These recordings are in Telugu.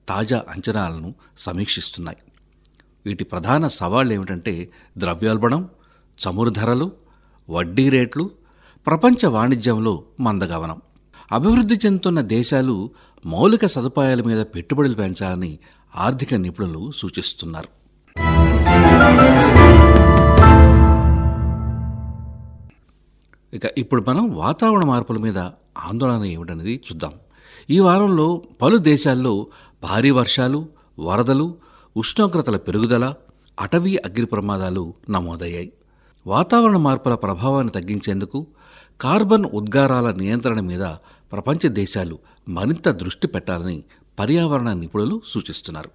తాజా అంచనాలను సమీక్షిస్తున్నాయి వీటి ప్రధాన సవాళ్లు ఏమిటంటే ద్రవ్యోల్బణం చమురు ధరలు వడ్డీ రేట్లు ప్రపంచ వాణిజ్యంలో మందగమనం అభివృద్ధి చెందుతున్న దేశాలు మౌలిక సదుపాయాల మీద పెట్టుబడులు పెంచాలని ఆర్థిక నిపుణులు సూచిస్తున్నారు ఇక ఇప్పుడు మనం వాతావరణ మార్పుల మీద ఆందోళన ఏమిటనేది చూద్దాం ఈ వారంలో పలు దేశాల్లో భారీ వర్షాలు వరదలు ఉష్ణోగ్రతల పెరుగుదల అటవీ అగ్ని ప్రమాదాలు నమోదయ్యాయి వాతావరణ మార్పుల ప్రభావాన్ని తగ్గించేందుకు కార్బన్ ఉద్గారాల నియంత్రణ మీద ప్రపంచ దేశాలు మరింత దృష్టి పెట్టాలని పర్యావరణ నిపుణులు సూచిస్తున్నారు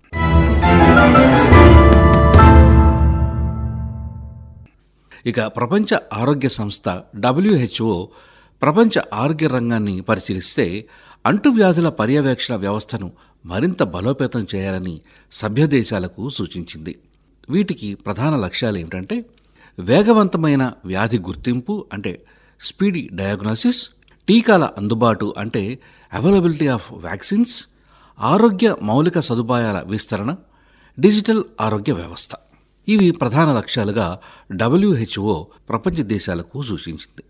ఇక ప్రపంచ ఆరోగ్య సంస్థ డబ్ల్యూహెచ్ఓ ప్రపంచ ఆరోగ్య రంగాన్ని పరిశీలిస్తే అంటువ్యాధుల పర్యవేక్షణ వ్యవస్థను మరింత బలోపేతం చేయాలని సభ్య దేశాలకు సూచించింది వీటికి ప్రధాన లక్ష్యాలు ఏమిటంటే వేగవంతమైన వ్యాధి గుర్తింపు అంటే స్పీడీ డయాగ్నోసిస్ టీకాల అందుబాటు అంటే అవైలబిలిటీ ఆఫ్ వ్యాక్సిన్స్ ఆరోగ్య మౌలిక సదుపాయాల విస్తరణ డిజిటల్ ఆరోగ్య వ్యవస్థ ఇవి ప్రధాన లక్ష్యాలుగా డబ్ల్యూహెచ్ఓ ప్రపంచ దేశాలకు సూచించింది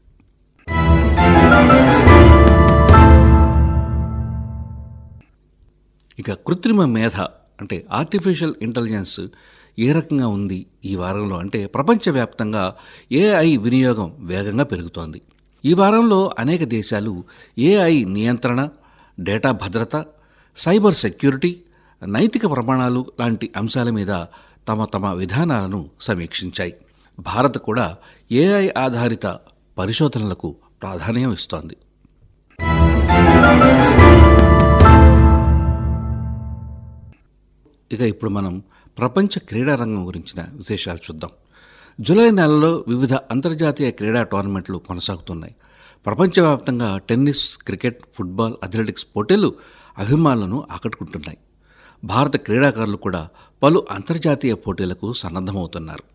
ఇక కృత్రిమ మేధ అంటే ఆర్టిఫిషియల్ ఇంటెలిజెన్స్ ఏ రకంగా ఉంది ఈ వారంలో అంటే ప్రపంచవ్యాప్తంగా ఏఐ వినియోగం వేగంగా పెరుగుతోంది ఈ వారంలో అనేక దేశాలు ఏఐ నియంత్రణ డేటా భద్రత సైబర్ సెక్యూరిటీ నైతిక ప్రమాణాలు లాంటి అంశాల మీద తమ తమ విధానాలను సమీక్షించాయి భారత్ కూడా ఏఐ ఆధారిత పరిశోధనలకు ప్రాధాన్యం ఇస్తోంది ఇక ఇప్పుడు మనం ప్రపంచ క్రీడా రంగం గురించిన విశేషాలు చూద్దాం జూలై నెలలో వివిధ అంతర్జాతీయ క్రీడా టోర్నమెంట్లు కొనసాగుతున్నాయి ప్రపంచవ్యాప్తంగా టెన్నిస్ క్రికెట్ ఫుట్బాల్ అథ్లెటిక్స్ పోటీలు అభిమానులను ఆకట్టుకుంటున్నాయి భారత క్రీడాకారులు కూడా పలు అంతర్జాతీయ పోటీలకు సన్నద్ధమవుతున్నారు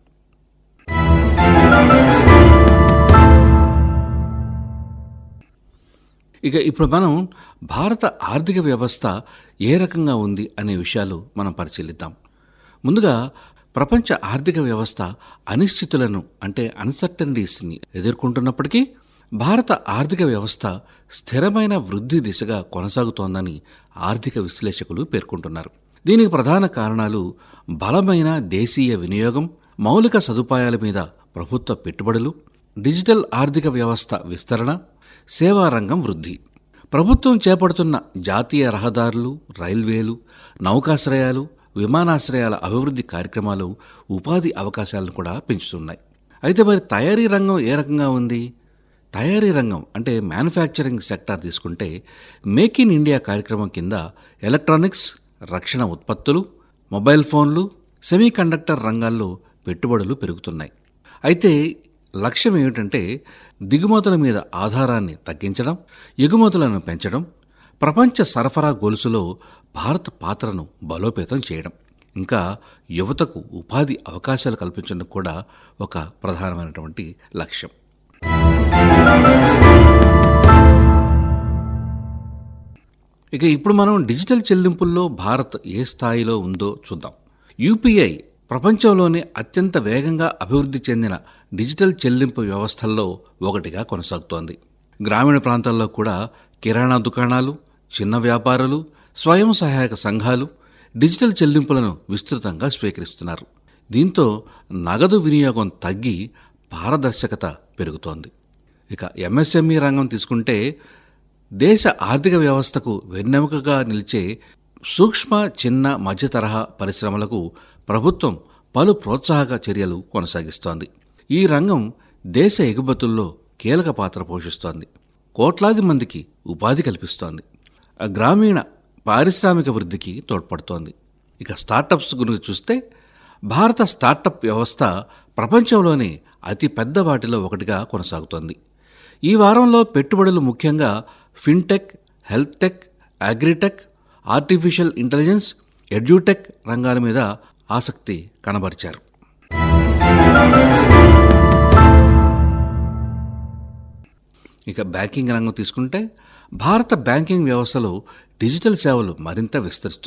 ఇక ఇప్పుడు మనం భారత ఆర్థిక వ్యవస్థ ఏ రకంగా ఉంది అనే విషయాలు మనం పరిశీలిద్దాం ముందుగా ప్రపంచ ఆర్థిక వ్యవస్థ అనిశ్చితులను అంటే అన్సర్టనిటీస్ని ఎదుర్కొంటున్నప్పటికీ భారత ఆర్థిక వ్యవస్థ స్థిరమైన వృద్ధి దిశగా కొనసాగుతోందని ఆర్థిక విశ్లేషకులు పేర్కొంటున్నారు దీనికి ప్రధాన కారణాలు బలమైన దేశీయ వినియోగం మౌలిక సదుపాయాల మీద ప్రభుత్వ పెట్టుబడులు డిజిటల్ ఆర్థిక వ్యవస్థ విస్తరణ సేవా రంగం వృద్ధి ప్రభుత్వం చేపడుతున్న జాతీయ రహదారులు రైల్వేలు నౌకాశ్రయాలు విమానాశ్రయాల అభివృద్ధి కార్యక్రమాలు ఉపాధి అవకాశాలను కూడా పెంచుతున్నాయి అయితే మరి తయారీ రంగం ఏ రకంగా ఉంది తయారీ రంగం అంటే మ్యానుఫ్యాక్చరింగ్ సెక్టార్ తీసుకుంటే మేక్ ఇన్ ఇండియా కార్యక్రమం కింద ఎలక్ట్రానిక్స్ రక్షణ ఉత్పత్తులు మొబైల్ ఫోన్లు సెమీకండక్టర్ రంగాల్లో పెట్టుబడులు పెరుగుతున్నాయి అయితే లక్ష్యం ఏమిటంటే దిగుమతుల మీద ఆధారాన్ని తగ్గించడం ఎగుమతులను పెంచడం ప్రపంచ సరఫరా గొలుసులో భారత్ పాత్రను బలోపేతం చేయడం ఇంకా యువతకు ఉపాధి అవకాశాలు కల్పించడం కూడా ఒక ప్రధానమైనటువంటి లక్ష్యం ఇక ఇప్పుడు మనం డిజిటల్ చెల్లింపుల్లో భారత్ ఏ స్థాయిలో ఉందో చూద్దాం యూపీఐ ప్రపంచంలోనే అత్యంత వేగంగా అభివృద్ధి చెందిన డిజిటల్ చెల్లింపు వ్యవస్థల్లో ఒకటిగా కొనసాగుతోంది గ్రామీణ ప్రాంతాల్లో కూడా కిరాణా దుకాణాలు చిన్న వ్యాపారులు స్వయం సహాయక సంఘాలు డిజిటల్ చెల్లింపులను విస్తృతంగా స్వీకరిస్తున్నారు దీంతో నగదు వినియోగం తగ్గి పారదర్శకత పెరుగుతోంది ఇక ఎంఎస్ఎంఈ రంగం తీసుకుంటే దేశ ఆర్థిక వ్యవస్థకు వెన్నెముకగా నిలిచే సూక్ష్మ చిన్న మధ్య తరహా పరిశ్రమలకు ప్రభుత్వం పలు ప్రోత్సాహక చర్యలు కొనసాగిస్తోంది ఈ రంగం దేశ ఎగుమతుల్లో కీలక పాత్ర పోషిస్తోంది కోట్లాది మందికి ఉపాధి కల్పిస్తోంది గ్రామీణ పారిశ్రామిక వృద్ధికి తోడ్పడుతోంది ఇక స్టార్టప్స్ గురించి చూస్తే భారత స్టార్టప్ వ్యవస్థ ప్రపంచంలోనే అతి పెద్ద వాటిలో ఒకటిగా కొనసాగుతోంది ఈ వారంలో పెట్టుబడులు ముఖ్యంగా fintech health tech agritech artificial intelligence edutech రంగాల మీద ఆసక్తి కనబరిచారు ఇక బ్యాంకింగ్ రంగం తీసుకుంటే భారత బ్యాంకింగ్ వ్యవస్థలో డిజిటల్ సేవలు మరింత విస్తరిస్తున్నాయి